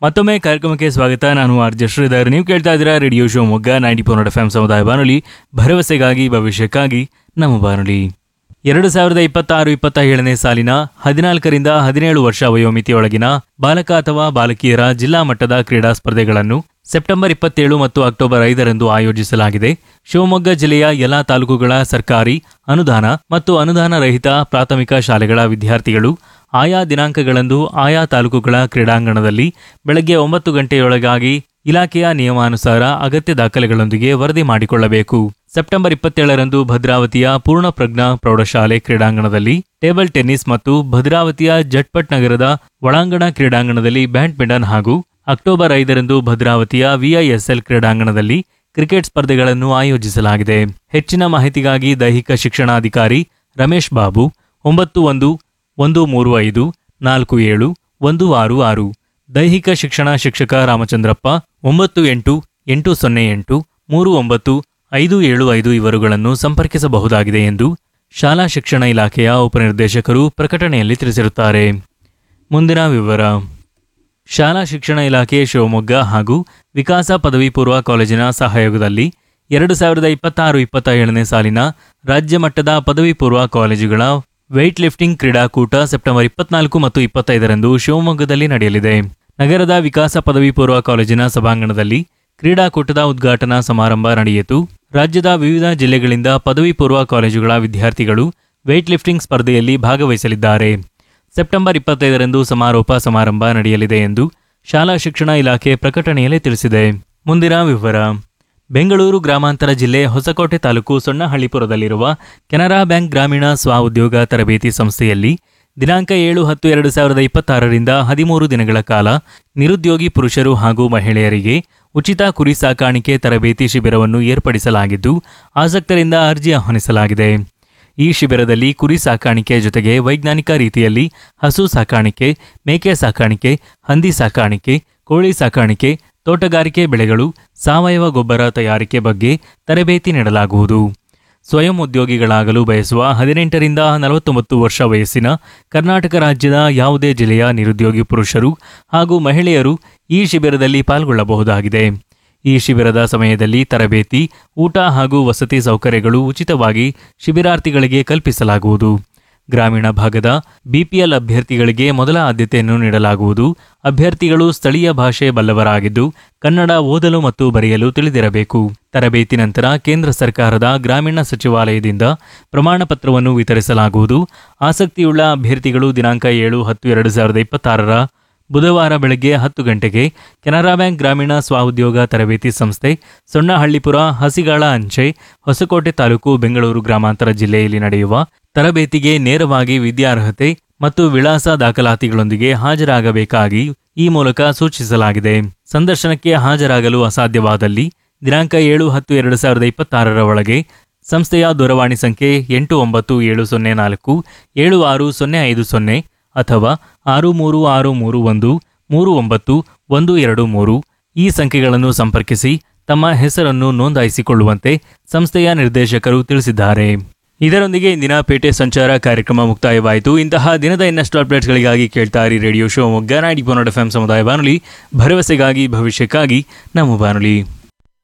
ಮತ್ತೊಮ್ಮೆ ಕಾರ್ಯಕ್ರಮಕ್ಕೆ ಸ್ವಾಗತ ನಾನು ಆರ್ ಜೆ ಶ್ರೀಧರ್ ನೀವು ಕೇಳ್ತಾ ಇದ್ದೀರಾ radio Shivamogga ninety four F M ಸಮುದಾಯ ಬಾನುಲಿ ಭರವಸೆಗಾಗಿ ಭವಿಷ್ಯಕ್ಕಾಗಿ ನಮ್ಮ ಬಾನುಲಿ ಎರಡು ಸಾವಿರದ ಇಪ್ಪತ್ತಾರು ಇಪ್ಪತ್ತ ಏಳನೇ ಸಾಲಿನ ಹದಿನಾಲ್ಕರಿಂದ ಹದಿನೇಳು ವರ್ಷ ವಯೋಮಿತಿಯೊಳಗಿನ ಬಾಲಕ ಅಥವಾ ಬಾಲಕಿಯರ ಜಿಲ್ಲಾ ಮಟ್ಟದ ಕ್ರೀಡಾ ಸ್ಪರ್ಧೆಗಳನ್ನು ಸೆಪ್ಟೆಂಬರ್ ಇಪ್ಪತ್ತೇಳು ಮತ್ತು ಅಕ್ಟೋಬರ್ ಐದರಂದು ಆಯೋಜಿಸಲಾಗಿದೆ ಶಿವಮೊಗ್ಗ ಜಿಲ್ಲೆಯ ಎಲ್ಲಾ ತಾಲೂಕುಗಳ ಸರ್ಕಾರಿ ಅನುದಾನ ಮತ್ತು ಅನುದಾನ ರಹಿತ ಪ್ರಾಥಮಿಕ ಶಾಲೆಗಳ ವಿದ್ಯಾರ್ಥಿಗಳು ಆಯಾ ದಿನಾಂಕಗಳಂದು ಆಯಾ ತಾಲೂಕುಗಳ ಕ್ರೀಡಾಂಗಣದಲ್ಲಿ ಬೆಳಗ್ಗೆ ಒಂಬತ್ತು ಗಂಟೆಯೊಳಗಾಗಿ ಇಲಾಖೆಯ ನಿಯಮಾನುಸಾರ ಅಗತ್ಯ ದಾಖಲೆಗಳೊಂದಿಗೆ ವರದಿ ಮಾಡಿಕೊಳ್ಳಬೇಕು ಸೆಪ್ಟೆಂಬರ್ ಇಪ್ಪತ್ತೇಳರಂದು ಭದ್ರಾವತಿಯ ಪೂರ್ಣಪ್ರಜ್ಞಾ ಪ್ರೌಢಶಾಲೆ ಕ್ರೀಡಾಂಗಣದಲ್ಲಿ ಟೇಬಲ್ ಟೆನ್ನಿಸ್ ಮತ್ತು ಭದ್ರಾವತಿಯ ಜಟ್ಪಟ್ ನಗರದ ಒಳಾಂಗಣ ಕ್ರೀಡಾಂಗಣದಲ್ಲಿ ಬ್ಯಾಡ್ಮಿಂಟನ್ ಹಾಗೂ ಅಕ್ಟೋಬರ್ ಐದರಂದು ಭದ್ರಾವತಿಯ ವಿಐಎಸ್ಎಲ್ ಕ್ರೀಡಾಂಗಣದಲ್ಲಿ ಕ್ರಿಕೆಟ್ ಸ್ಪರ್ಧೆಗಳನ್ನು ಆಯೋಜಿಸಲಾಗಿದೆ ಹೆಚ್ಚಿನ ಮಾಹಿತಿಗಾಗಿ ದೈಹಿಕ ಶಿಕ್ಷಣಾಧಿಕಾರಿ ರಮೇಶ್ ಬಾಬು ಒಂಬತ್ತು ಒಂದು ಒಂದು ಮೂರು ಐದು ನಾಲ್ಕು ಏಳು ಒಂದು ಆರು ಆರು ದೈಹಿಕ ಶಿಕ್ಷಣ ಶಿಕ್ಷಕ ರಾಮಚಂದ್ರಪ್ಪ ಒಂಬತ್ತು ಎಂಟು ಎಂಟು ಸೊನ್ನೆ ಎಂಟು ಮೂರು ಒಂಬತ್ತು ಐದು ಏಳು ಐದು ಇವರುಗಳನ್ನು ಸಂಪರ್ಕಿಸಬಹುದಾಗಿದೆ ಎಂದು ಶಾಲಾ ಶಿಕ್ಷಣ ಇಲಾಖೆಯ ಉಪನಿರ್ದೇಶಕರು ಪ್ರಕಟಣೆಯಲ್ಲಿ ತಿಳಿಸಿರುತ್ತಾರೆ ಮುಂದಿನ ವಿವರ ಶಾಲಾ ಶಿಕ್ಷಣ ಇಲಾಖೆ ಶಿವಮೊಗ್ಗ ಹಾಗೂ ವಿಕಾಸ ಪದವಿ ಪೂರ್ವ ಕಾಲೇಜಿನ ಸಹಯೋಗದಲ್ಲಿ ಎರಡು ಸಾವಿರದ ಇಪ್ಪತ್ತಾರು ಇಪ್ಪತ್ತ ಏಳನೇ ಸಾಲಿನ ರಾಜ್ಯ ಮಟ್ಟದ ಪದವಿ ಪೂರ್ವ ಕಾಲೇಜುಗಳ ವೆಯ್ಟ್ ಲಿಫ್ಟಿಂಗ್ ಕ್ರೀಡಾಕೂಟ ಸೆಪ್ಟೆಂಬರ್ ಇಪ್ಪತ್ನಾಲ್ಕು ಮತ್ತು ಇಪ್ಪತ್ತೈದರಂದು ಶಿವಮೊಗ್ಗದಲ್ಲಿ ನಡೆಯಲಿದೆ ನಗರದ ವಿಕಾಸ ಪದವಿ ಪೂರ್ವ ಕಾಲೇಜಿನ ಸಭಾಂಗಣದಲ್ಲಿ ಕ್ರೀಡಾಕೂಟದ ಉದ್ಘಾಟನಾ ಸಮಾರಂಭ ನಡೆಯಿತು ರಾಜ್ಯದ ವಿವಿಧ ಜಿಲ್ಲೆಗಳಿಂದ ಪದವಿ ಪೂರ್ವ ಕಾಲೇಜುಗಳ ವಿದ್ಯಾರ್ಥಿಗಳು ವೆಯ್ಟ್ ಲಿಫ್ಟಿಂಗ್ ಸ್ಪರ್ಧೆಯಲ್ಲಿ ಭಾಗವಹಿಸಲಿದ್ದಾರೆ ಸೆಪ್ಟೆಂಬರ್ ಇಪ್ಪತ್ತೈದರಂದು ಸಮಾರೋಪ ಸಮಾರಂಭ ನಡೆಯಲಿದೆ ಎಂದು ಶಾಲಾ ಶಿಕ್ಷಣ ಇಲಾಖೆ ಪ್ರಕಟಣೆಯಲ್ಲಿ ತಿಳಿಸಿದೆ ಮುಂದಿನ ವಿವರ ಬೆಂಗಳೂರು ಗ್ರಾಮಾಂತರ ಜಿಲ್ಲೆ ಹೊಸಕೋಟೆ ತಾಲೂಕು ಸೊಣ್ಣಹಳ್ಳಿಪುರದಲ್ಲಿರುವ ಕೆನರಾ ಬ್ಯಾಂಕ್ ಗ್ರಾಮೀಣ ಸ್ವ ಉದ್ಯೋಗ ತರಬೇತಿ ಸಂಸ್ಥೆಯಲ್ಲಿ ದಿನಾಂಕ ಏಳು ಹತ್ತು ಎರಡು ಸಾವಿರದ ಇಪ್ಪತ್ತಾರರಿಂದ ಹದಿಮೂರು ದಿನಗಳ ಕಾಲ ನಿರುದ್ಯೋಗಿ ಪುರುಷರು ಹಾಗೂ ಮಹಿಳೆಯರಿಗೆ ಉಚಿತ ಕುರಿ ಸಾಕಾಣಿಕೆ ತರಬೇತಿ ಶಿಬಿರವನ್ನು ಏರ್ಪಡಿಸಲಾಗಿದ್ದು ಆಸಕ್ತರಿಂದ ಅರ್ಜಿ ಆಹ್ವಾನಿಸಲಾಗಿದೆ ಈ ಶಿಬಿರದಲ್ಲಿ ಕುರಿ ಸಾಕಾಣಿಕೆ ಜೊತೆಗೆ ವೈಜ್ಞಾನಿಕ ರೀತಿಯಲ್ಲಿ ಹಸು ಸಾಕಾಣಿಕೆ ಮೇಕೆ ಸಾಕಾಣಿಕೆ ಹಂದಿ ಸಾಕಾಣಿಕೆ ಕೋಳಿ ಸಾಕಾಣಿಕೆ ತೋಟಗಾರಿಕೆ ಬೆಳೆಗಳು ಸಾವಯವ ಗೊಬ್ಬರ ತಯಾರಿಕೆ ಬಗ್ಗೆ ತರಬೇತಿ ನೀಡಲಾಗುವುದು ಸ್ವಯಂ ಉದ್ಯೋಗಿಗಳಾಗಲು ಬಯಸುವ ಹದಿನೆಂಟರಿಂದ ನಲವತ್ತೊಂಬತ್ತು ವರ್ಷ ವಯಸ್ಸಿನ ಕರ್ನಾಟಕ ರಾಜ್ಯದ ಯಾವುದೇ ಜಿಲ್ಲೆಯ ನಿರುದ್ಯೋಗಿ ಪುರುಷರು ಹಾಗೂ ಮಹಿಳೆಯರು ಈ ಶಿಬಿರದಲ್ಲಿ ಪಾಲ್ಗೊಳ್ಳಬಹುದಾಗಿದೆ ಈ ಶಿಬಿರದ ಸಮಯದಲ್ಲಿ ತರಬೇತಿ ಊಟ ಹಾಗೂ ವಸತಿ ಸೌಕರ್ಯಗಳು ಉಚಿತವಾಗಿ ಶಿಬಿರಾರ್ಥಿಗಳಿಗೆ ಕಲ್ಪಿಸಲಾಗುವುದು ಗ್ರಾಮೀಣ ಭಾಗದ ಬಿಪಿಎಲ್ ಅಭ್ಯರ್ಥಿಗಳಿಗೆ ಮೊದಲ ಆದ್ಯತೆಯನ್ನು ನೀಡಲಾಗುವುದು ಅಭ್ಯರ್ಥಿಗಳು ಸ್ಥಳೀಯ ಭಾಷೆ ಬಲ್ಲವರಾಗಿದ್ದು ಕನ್ನಡ ಓದಲು ಮತ್ತು ಬರೆಯಲು ತಿಳಿದಿರಬೇಕು ತರಬೇತಿ ನಂತರ ಕೇಂದ್ರ ಸರ್ಕಾರದ ಗ್ರಾಮೀಣ ಸಚಿವಾಲಯದಿಂದ ಪ್ರಮಾಣ ಪತ್ರವನ್ನು ವಿತರಿಸಲಾಗುವುದು ಆಸಕ್ತಿಯುಳ್ಳ ಅಭ್ಯರ್ಥಿಗಳು ದಿನಾಂಕ ಏಳು ಹತ್ತು ಎರಡು ಸಾವಿರದ ಇಪ್ಪತ್ತಾರರ ಬುಧವಾರ ಬೆಳಗ್ಗೆ ಹತ್ತು ಗಂಟೆಗೆ ಕೆನರಾ ಬ್ಯಾಂಕ್ ಗ್ರಾಮೀಣ ಸ್ವಉದ್ಯೋಗ ತರಬೇತಿ ಸಂಸ್ಥೆ ಸೊಣ್ಣಹಳ್ಳಿಪುರ ಹಸಿಗಾಳ ಅಂಚೆ ಹೊಸಕೋಟೆ ತಾಲೂಕು ಬೆಂಗಳೂರು ಗ್ರಾಮಾಂತರ ಜಿಲ್ಲೆಯಲ್ಲಿ ನಡೆಯುವ ತರಬೇತಿಗೆ ನೇರವಾಗಿ ವಿದ್ಯಾರ್ಹತೆ ಮತ್ತು ವಿಳಾಸ ದಾಖಲಾತಿಗಳೊಂದಿಗೆ ಹಾಜರಾಗಬೇಕಾಗಿ ಈ ಮೂಲಕ ಸೂಚಿಸಲಾಗಿದೆ ಸಂದರ್ಶನಕ್ಕೆ ಹಾಜರಾಗಲು ಅಸಾಧ್ಯವಾದಲ್ಲಿ ದಿನಾಂಕ ಏಳು ಹತ್ತು ಎರಡು ಸಾವಿರದ ಇಪ್ಪತ್ತಾರರ ಒಳಗೆ ಸಂಸ್ಥೆಯ ದೂರವಾಣಿ ಸಂಖ್ಯೆ ಎಂಟು ಒಂಬತ್ತು ಏಳು ಸೊನ್ನೆ ನಾಲ್ಕು ಏಳು ಆರು ಸೊನ್ನೆ ಐದು ಸೊನ್ನೆ ಅಥವಾ ಆರು ಮೂರು ಆರು ಮೂರು ಒಂದು ಮೂರು ಒಂಬತ್ತು ಒಂದು ಎರಡು ಮೂರು ಈ ಸಂಖ್ಯೆಗಳನ್ನು ಸಂಪರ್ಕಿಸಿ ತಮ್ಮ ಹೆಸರನ್ನು ನೋಂದಾಯಿಸಿಕೊಳ್ಳುವಂತೆ ಸಂಸ್ಥೆಯ ನಿರ್ದೇಶಕರು ತಿಳಿಸಿದ್ದಾರೆ ಇದರೊಂದಿಗೆ ಇಂದಿನ ಪೇಟೆ ಸಂಚಾರ ಕಾರ್ಯಕ್ರಮ ಮುಕ್ತಾಯವಾಯಿತು ಇಂತಹ ದಿನದ ಇನ್ನಷ್ಟು ಅಪ್ಡೇಟ್ಸ್ಗಳಿಗಾಗಿ ಕೇಳ್ತಾ ಇರಿ ರೇಡಿಯೋ ಶೋ ಮೊಗ್ಗ ನಾಡಿ ಎಫ್ ಎಂ ಸಮುದಾಯ ಬಾನುಲಿ ಭರವಸೆಗಾಗಿ ಭವಿಷ್ಯಕ್ಕಾಗಿ ನಮ್ಮ ಬಾನುಲಿ